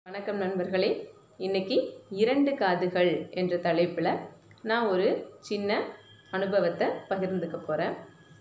வணக்கம் நண்பர்களே இன்னைக்கு இரண்டு காதுகள் என்ற தலைப்பில் நான் ஒரு சின்ன அனுபவத்தை பகிர்ந்துக்க போகிறேன்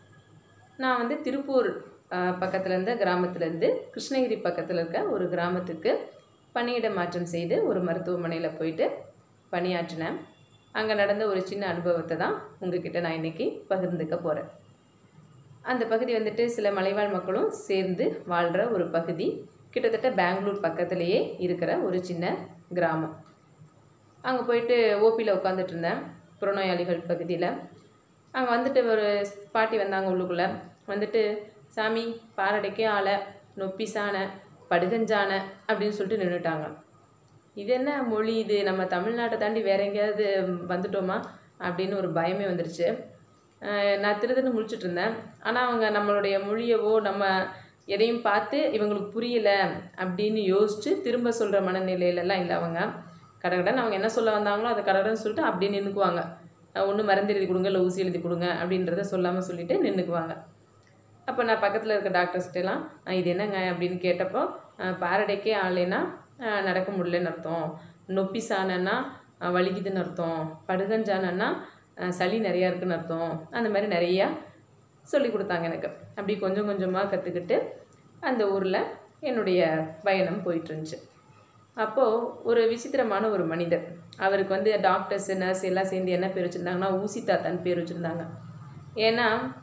நான் வந்து திருப்பூர் பக்கத்தில் இருந்த கிராமத்துலேருந்து கிருஷ்ணகிரி பக்கத்தில் இருக்க ஒரு கிராமத்துக்கு பணியிட மாற்றம் செய்து ஒரு மருத்துவமனையில் போயிட்டு பணியாற்றினேன் அங்கே நடந்த ஒரு சின்ன அனுபவத்தை தான் உங்ககிட்ட நான் இன்னைக்கு பகிர்ந்துக்க போகிறேன் அந்த பகுதி வந்துட்டு சில மலைவாழ் மக்களும் சேர்ந்து வாழ்கிற ஒரு பகுதி கிட்டத்தட்ட பெங்களூர் பக்கத்துலேயே இருக்கிற ஒரு சின்ன கிராமம் அங்கே போயிட்டு ஓபியில் உட்காந்துட்டு இருந்தேன் புறநோயாளிகள் பகுதியில் அங்கே வந்துட்டு ஒரு பாட்டி வந்தாங்க உள்ளுக்குள்ளே வந்துட்டு சாமி பாரடைக்கே ஆளை நொப்பிசான படுகஞ்சான அப்படின்னு சொல்லிட்டு நின்றுட்டாங்க இது என்ன மொழி இது நம்ம தமிழ்நாட்டை தாண்டி வேற எங்கேயாவது வந்துட்டோமா அப்படின்னு ஒரு பயமே வந்துருச்சு அஹ் நான் திருதுன்னு முழிச்சிட்டு இருந்தேன் ஆனால் அவங்க நம்மளுடைய மொழியவோ நம்ம எதையும் பார்த்து இவங்களுக்கு புரியல அப்படின்னு யோசித்து திரும்ப சொல்கிற மனநிலையிலலாம் இல்லை அவங்க கடகடன் அவங்க என்ன சொல்ல வந்தாங்களோ அதை கடகடன் சொல்லிட்டு அப்படியே நின்றுக்குவாங்க ஒன்று மருந்து எழுதி கொடுங்க இல்லை ஊசி எழுதி கொடுங்க அப்படின்றத சொல்லாமல் சொல்லிட்டு நின்றுக்குவாங்க அப்போ நான் பக்கத்தில் இருக்க டாக்டர்ஸ்கிட்டலாம் இது என்னங்க அப்படின்னு கேட்டப்போ பாரடைக்கே ஆளைனா நடக்க முடியலன்னு அர்த்தம் நொப்பிசானன்னா அஹ், வலிக்குதுன்னு அர்த்தம் படுகஞ்சானன்னா அஹ், சளி நிறையா இருக்குன்னு அர்த்தம் அந்த மாதிரி நிறையா சொல்லி கொடுத்தாங்க எனக்கு அப்படி கொஞ்சம் கொஞ்சமாக கற்றுக்கிட்டு அந்த ஊரில் என்னுடைய பயணம் போயிட்டு இருந்துச்சு அப்போது ஒரு விசித்திரமான ஒரு மனிதர் அவருக்கு வந்து டாக்டர்ஸ் நர்ஸ் எல்லாம் சேர்ந்து என்ன பேர் வச்சுருந்தாங்கன்னா ஊசி தாத்தான்னு பேர் வச்சுருந்தாங்க ஏன்னா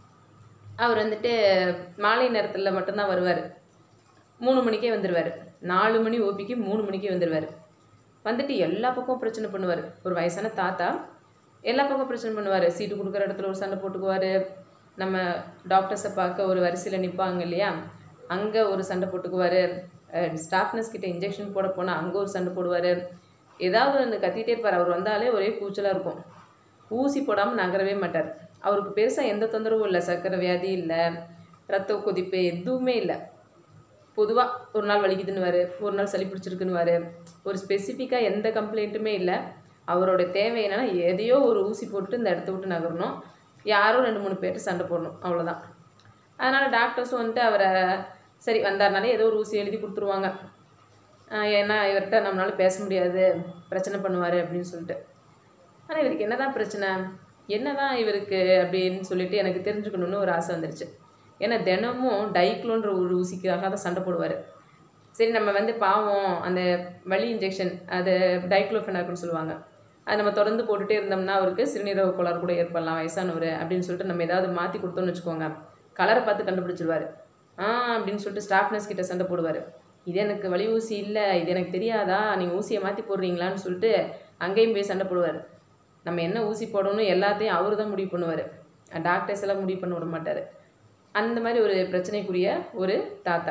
அவர் வந்துட்டு மாலை நேரத்தில் மட்டும்தான் வருவார் மூணு மணிக்கே வந்துடுவார் நாலு மணி ஓபிக்கு மூணு மணிக்கே வந்துடுவார் வந்துட்டு எல்லா பக்கம் பிரச்சனை பண்ணுவார் ஒரு வயசான தாத்தா எல்லா பக்கம் பிரச்சனை பண்ணுவார் சீட்டு கொடுக்குற இடத்துல ஒரு சண்டை போட்டுக்குவார் நம்ம டாக்டர்ஸை பார்க்க ஒரு வரிசையில் நிற்பாங்க இல்லையா அங்கே ஒரு சண்டை போட்டுக்குவார் ஸ்டாஃப்னஸ் கிட்ட இன்ஜெக்ஷன் போட போனால் அங்கே ஒரு சண்டை போடுவார் ஏதாவது ஒன்று கத்திட்டே இருப்பார் அவர் வந்தாலே ஒரே கூச்சலாக இருக்கும் ஊசி போடாமல் நகரவே மாட்டார் அவருக்கு பெருசாக எந்த தொந்தரவும் இல்லை சர்க்கரை வியாதி இல்லை ரத்த கொதிப்பு எதுவுமே இல்லை பொதுவாக ஒரு நாள் வலிக்குதுன்னுவார் ஒரு நாள் சளி பிடிச்சிருக்குன்னுவார் ஒரு ஸ்பெசிஃபிக்காக எந்த கம்ப்ளைண்ட்டுமே இல்லை அவரோட தேவை என்னன்னா எதையோ ஒரு ஊசி போட்டு இந்த இடத்த விட்டு நகரணும் யாரோ ரெண்டு மூணு பேர்ட்டு சண்டை போடணும் அவ்வளோதான் அதனால் டாக்டர்ஸும் வந்துட்டு அவரை சரி வந்தாருனாலே ஏதோ ஒரு ஊசி எழுதி கொடுத்துருவாங்க ஆஹ் ஏன்னா இவர்கிட்ட நம்மளால பேச முடியாது பிரச்சனை பண்ணுவார் அப்படின்னு சொல்லிட்டு ஆனால் இவருக்கு என்னதான் பிரச்சனை என்னதான் இவருக்கு அப்படின்னு சொல்லிட்டு எனக்கு தெரிஞ்சுக்கணும்னு ஒரு ஆசை வந்துருச்சு ஏன்னா தினமும் டைக்ளோன்ற ஒரு ஊசிக்காக தான் சண்டை போடுவார் சரி நம்ம வந்து பாவம் அந்த வலி இன்ஜெக்ஷன் அது டைக்ளோஃபெனாக்குன்னு சொல்லுவாங்க அது நம்ம தொடர்ந்து போட்டுகிட்டே இருந்தோம்னா அவருக்கு சிறுநீரக கோளாறு கூட ஏற்படலாம் வயசானவர் அப்படின்னு சொல்லிட்டு நம்ம ஏதாவது மாற்றி கொடுத்தோம்னு வச்சுக்கோங்க கலரை பார்த்து கண்டுபிடிச்சிருவாரு ஆ அப்படின்னு சொல்லிட்டு ஸ்டாஃப்னஸ் கிட்ட சண்டை போடுவார் இது எனக்கு வலி ஊசி இல்லை இது எனக்கு தெரியாதா நீங்கள் ஊசியை மாற்றி போடுறீங்களான்னு சொல்லிட்டு அங்கேயும் போய் சண்டை போடுவார் நம்ம என்ன ஊசி போடணும் எல்லாத்தையும் அவர் தான் முடிவு பண்ணுவார் டாக்டர்ஸ் எல்லாம் முடிவு பண்ண விட மாட்டார் அந்த மாதிரி ஒரு பிரச்சனைக்குரிய ஒரு தாத்தா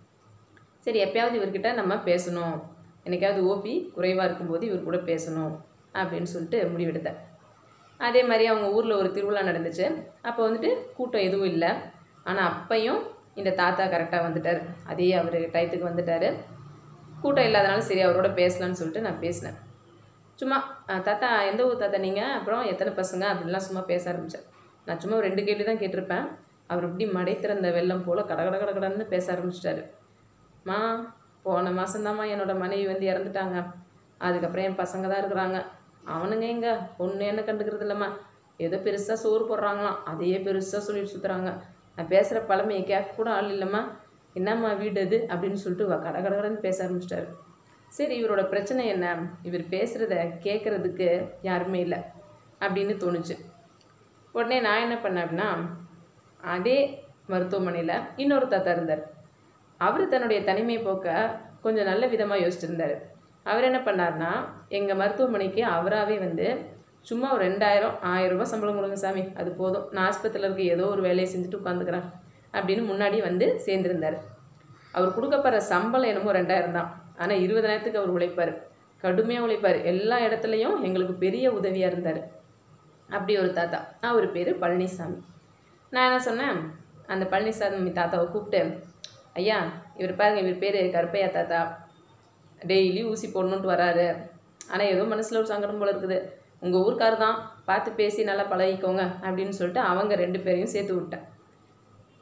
சரி எப்பயாவது இவர்கிட்ட நம்ம பேசணும் என்னைக்காவது ஓபி குறைவாக இருக்கும்போது இவர் கூட பேசணும் அப்படின்னு சொல்லிட்டு முடிவெடுத்தேன் அதே மாதிரி அவங்க ஊரில் ஒரு திருவிழா நடந்துச்சு அப்போ வந்துட்டு கூட்டம் எதுவும் இல்லை ஆனால் அப்பையும் இந்த தாத்தா கரெக்டாக வந்துட்டார் அதே அவர் டயத்துக்கு வந்துட்டார் கூட்டம் இல்லாதனால சரி அவரோட பேசலான்னு சொல்லிட்டு நான் பேசினேன் சும்மா "அஹ், தாத்தா எந்த ஊர் தாத்தா நீங்கள் அப்புறம் எத்தனை பசங்க அப்படின்லாம் சும்மா பேச ஆரம்பித்தேன் நான் சும்மா ஒரு ரெண்டு கேள்வி தான் கேட்டிருப்பேன் அவர் இப்படி மடை திறந்த வெள்ளம் போல் கட கட கட கடன்னு பேச ஆரம்பிச்சிட்டாரு மா போன மாதம்தாம்மா என்னோட மனைவி வந்து இறந்துட்டாங்க அதுக்கப்புறம் என் பசங்க தான் இருக்கிறாங்க அவனுங்க எங்க ஒன்று என்ன கண்டுக்கிறது இல்லைம்மா ஏதோ பெருசாக சோறு போடுறாங்களாம் அதையே பெருசாக சொல்லிட்டு சுற்றுறாங்க நான் பேசுகிற பழமையை கேட்க கூட ஆள் இல்லைம்மா என்னம்மா வீடு அது அப்படின்னு சொல்லிட்டு வ- கட கட கடன்னு பேச ஆரம்பிச்சிட்டாரு சரி இவரோட பிரச்சனை என்ன இவர் பேசுகிறத கேட்குறதுக்கு யாருமே இல்லை அப்படின்னு தோணுச்சு உடனே நான் என்ன பண்ணேன் அப்படின்னா அதே மருத்துவமனையில் இன்னொரு தாத்தா இருந்தார் அவர் தன்னுடைய தனிமையை போக்க கொஞ்சம் நல்ல விதமாக யோசிச்சிருந்தார் அவர் என்ன பண்ணார்னா எங்கள் மருத்துவமனைக்கு அவராகவே வந்து சும்மா ஒரு ரெண்டாயிரம் ஆயிரம் ரூபாய் சம்பளம் கொடுங்க சாமி அது போதும் நான் ஆஸ்பத்திரியில் இருக்க ஏதோ ஒரு வேலையை செஞ்சுட்டு உட்காந்துக்கிறேன் அப்படின்னு முன்னாடி வந்து சேர்ந்துருந்தார் அவர் கொடுக்கப்படுற சம்பளம் என்னமோ ரெண்டாயிரம் தான் ஆனால் இருபதாயிரத்துக்கு அவர் உழைப்பார் கடுமையாக உழைப்பார் எல்லா இடத்துலையும் எங்களுக்கு பெரிய உதவியாக இருந்தார் அப்படி ஒரு தாத்தா அவர் பேர் பழனிசாமி நான் என்ன சொன்னேன் அந்த பழனிசாமி தாத்தாவை கூப்பிட்டு ஐயா இவர் பாருங்க இவர் பேர் கருப்பையா தாத்தா டெய்லி ஊசி போடணுன்ட்டு வராரு ஆனால் ஏதோ மனசில் ஒரு சங்கடம் போல இருக்குது உங்கள் ஊர்க்கார் தான் பார்த்து பேசி நல்லா பழகிக்கோங்க அப்படின்னு சொல்லிட்டு அவங்க ரெண்டு பேரையும் சேர்த்து விட்டேன்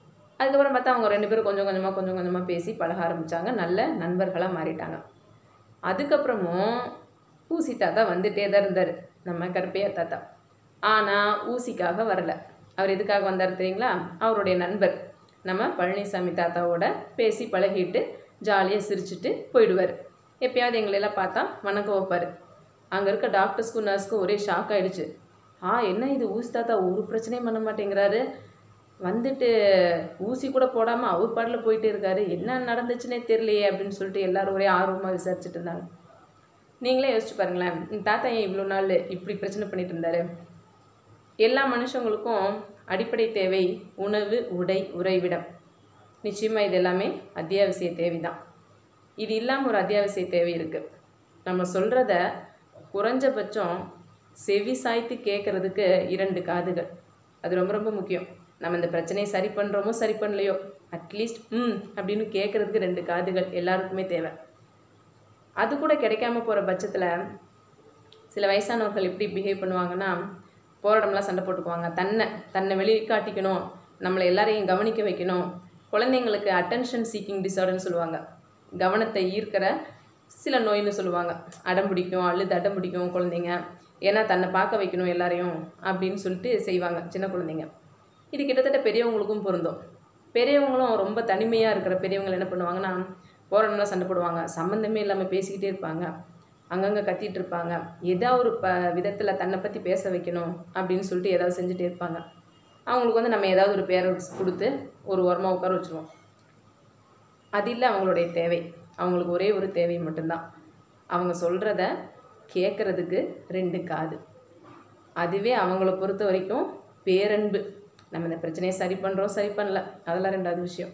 அதுக்கப்புறம் பார்த்தா அவங்க ரெண்டு பேரும் கொஞ்சம் கொஞ்சமாக கொஞ்சம் கொஞ்சமாக பேசி பழக ஆரம்பித்தாங்க நல்ல நண்பர்களாக மாறிட்டாங்க அதுக்கப்புறமும் ஊசி தாத்தா வந்துட்டே தான் இருந்தார் நம்ம கருப்பையா தாத்தா ஆனால் ஊசிக்காக வரல அவர் எதுக்காக வந்தார் தெரியுங்களா அவருடைய நண்பர் நம்ம பழனிசாமி தாத்தாவோட பேசி பழகிட்டு ஜாலியாக சிரிச்சிட்டு போயிடுவார் எப்பயாவது எங்களெல்லாம் பார்த்தா வணக்கம் வைப்பார் அங்கே இருக்க டாக்டர்ஸ்க்கும் நர்ஸ்க்கும் ஒரே ஷாக் ஆயிடுச்சு ஆ என்ன இது ஊசி தாத்தா ஒரு பிரச்சனையும் பண்ண மாட்டேங்கிறாரு வந்துட்டு ஊசி கூட போடாமல் அவர் பாட்டில் போயிட்டே இருக்காரு என்ன நடந்துச்சுன்னே தெரியலையே அப்படின்னு சொல்லிட்டு எல்லாரும் ஒரே ஆர்வமாக விசாரிச்சுட்டு இருந்தாங்க நீங்களே யோசிச்சு பாருங்களேன் இந்த தாத்தா ஏன் இவ்வளோ நாள் இப்படி பிரச்சனை பண்ணிட்டு இருந்தாரு எல்லா மனுஷங்களுக்கும் அடிப்படை தேவை உணவு உடை உறைவிடம் நிச்சயமாக இது எல்லாமே அத்தியாவசிய தேவை தான் இது இல்லாமல் ஒரு அத்தியாவசிய தேவை இருக்குது நம்ம சொல்கிறத குறைஞ்சபட்சம் செவி சாய்த்து கேட்குறதுக்கு இரண்டு காதுகள் அது ரொம்ப ரொம்ப முக்கியம் நம்ம இந்த பிரச்சனையை சரி பண்ணுறோமோ சரி பண்ணலையோ அட்லீஸ்ட் ம் அப்படின்னு கேட்குறதுக்கு ரெண்டு காதுகள் எல்லாருக்குமே தேவை அது கூட கிடைக்காம போகிற பட்சத்தில் சில வயசானவர்கள் எப்படி பிஹேவ் பண்ணுவாங்கன்னா போராட்டம்லாம் சண்டை போட்டுக்குவாங்க தன்னை தன்னை வெளிக்காட்டிக்கணும் நம்மளை எல்லாரையும் கவனிக்க வைக்கணும் குழந்தைங்களுக்கு அட்டென்ஷன் சீக்கிங் டிசார்டர்னு சொல்லுவாங்க கவனத்தை ஈர்க்கிற சில நோய்னு சொல்லுவாங்க அடம் பிடிக்கும் அழுது அடம் பிடிக்கும் குழந்தைங்க ஏன்னா தன்னை பார்க்க வைக்கணும் எல்லாரையும் அப்படின்னு சொல்லிட்டு செய்வாங்க சின்ன குழந்தைங்க இது கிட்டத்தட்ட பெரியவங்களுக்கும் பொருந்தும் பெரியவங்களும் ரொம்ப தனிமையாக இருக்கிற பெரியவங்க என்ன பண்ணுவாங்கன்னா போராட்டம்லாம் சண்டை போடுவாங்க சம்மந்தமே இல்லாமல் பேசிக்கிட்டே இருப்பாங்க அங்கங்கே கத்திட்டு இருப்பாங்க ஏதாவது ஒரு ப விதத்தில் தன்னை பற்றி பேச வைக்கணும் அப்படின்னு சொல்லிட்டு ஏதாவது செஞ்சுட்டே இருப்பாங்க அவங்களுக்கு வந்து நம்ம ஏதாவது ஒரு பேரை கொடுத்து ஒரு உரமாக உட்கார வச்சுருவோம் அது இல்லை அவங்களுடைய தேவை அவங்களுக்கு ஒரே ஒரு தேவை மட்டும்தான் அவங்க சொல்கிறத கேட்குறதுக்கு ரெண்டு காது அதுவே அவங்கள பொறுத்த வரைக்கும் பேரன்பு நம்ம இந்த பிரச்சனையை சரி பண்ணுறோம் சரி பண்ணல அதெல்லாம் ரெண்டாவது விஷயம்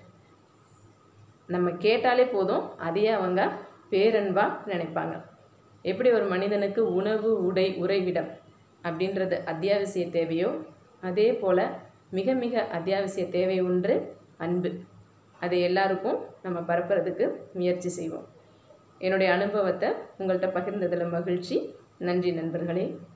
நம்ம கேட்டாலே போதும் அதையே அவங்க பேரன்பாக நினைப்பாங்க எப்படி ஒரு மனிதனுக்கு உணவு உடை உறைவிடம் அப்படின்றது அத்தியாவசிய தேவையோ அதே போல் மிக மிக அத்தியாவசிய தேவை ஒன்று அன்பு அதை எல்லாருக்கும் நம்ம பரப்புறதுக்கு முயற்சி செய்வோம் என்னுடைய அனுபவத்தை உங்கள்கிட்ட பகிர்ந்ததில் மகிழ்ச்சி நன்றி நண்பர்களே